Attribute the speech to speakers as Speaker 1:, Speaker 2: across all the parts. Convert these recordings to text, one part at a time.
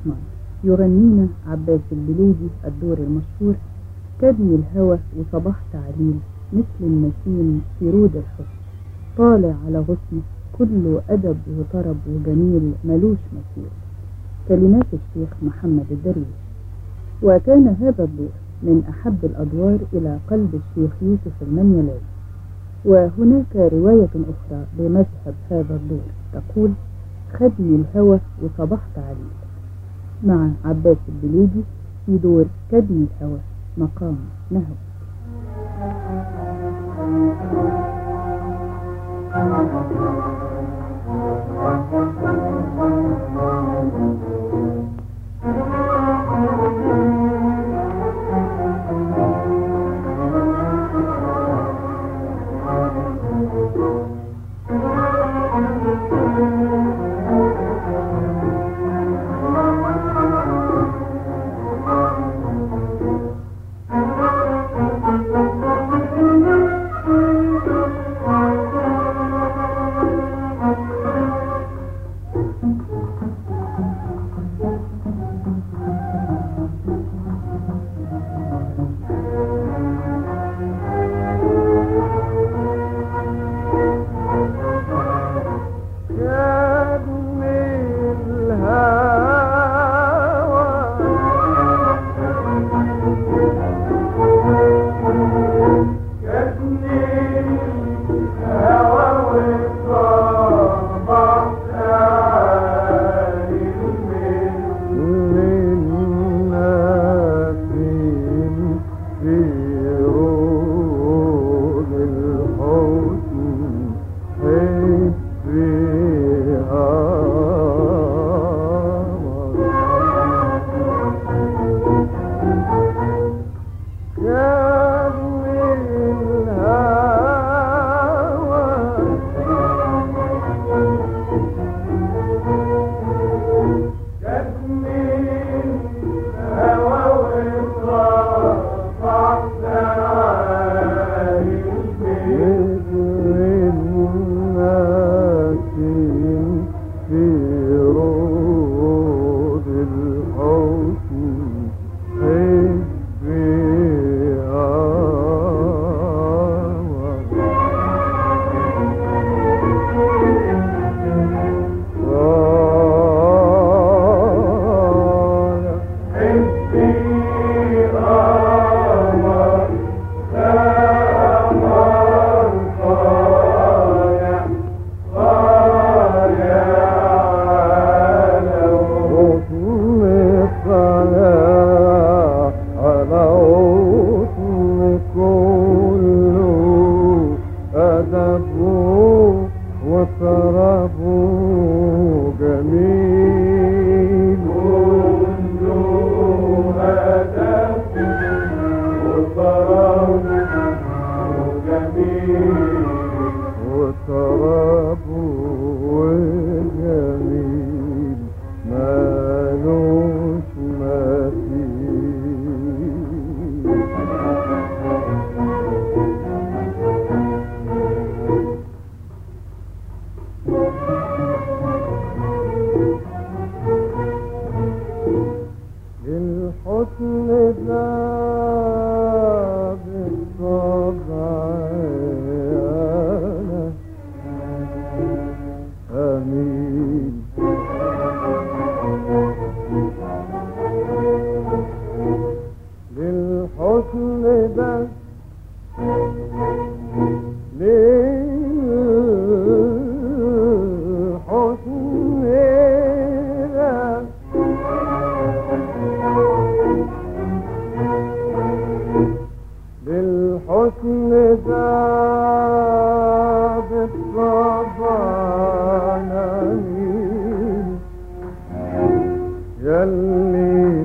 Speaker 1: عثمان يغنينا عباس البليدي الدور المشهور كدني الهوى وصباح تعليل مثل النسيم في رود الحسن طالع على غصن كله أدب وطرب وجميل ملوش مثيل كلمات الشيخ محمد الدرويش وكان هذا الدور من أحب الأدوار إلى قلب الشيخ يوسف المنيلاوي وهناك رواية أخرى بمذهب هذا الدور تقول خدني الهوى وصبحت عليه مع عباس البليدي في دور كدني الهوى مقام نهو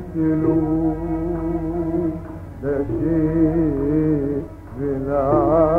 Speaker 2: يلي تلوم ده شيء بلا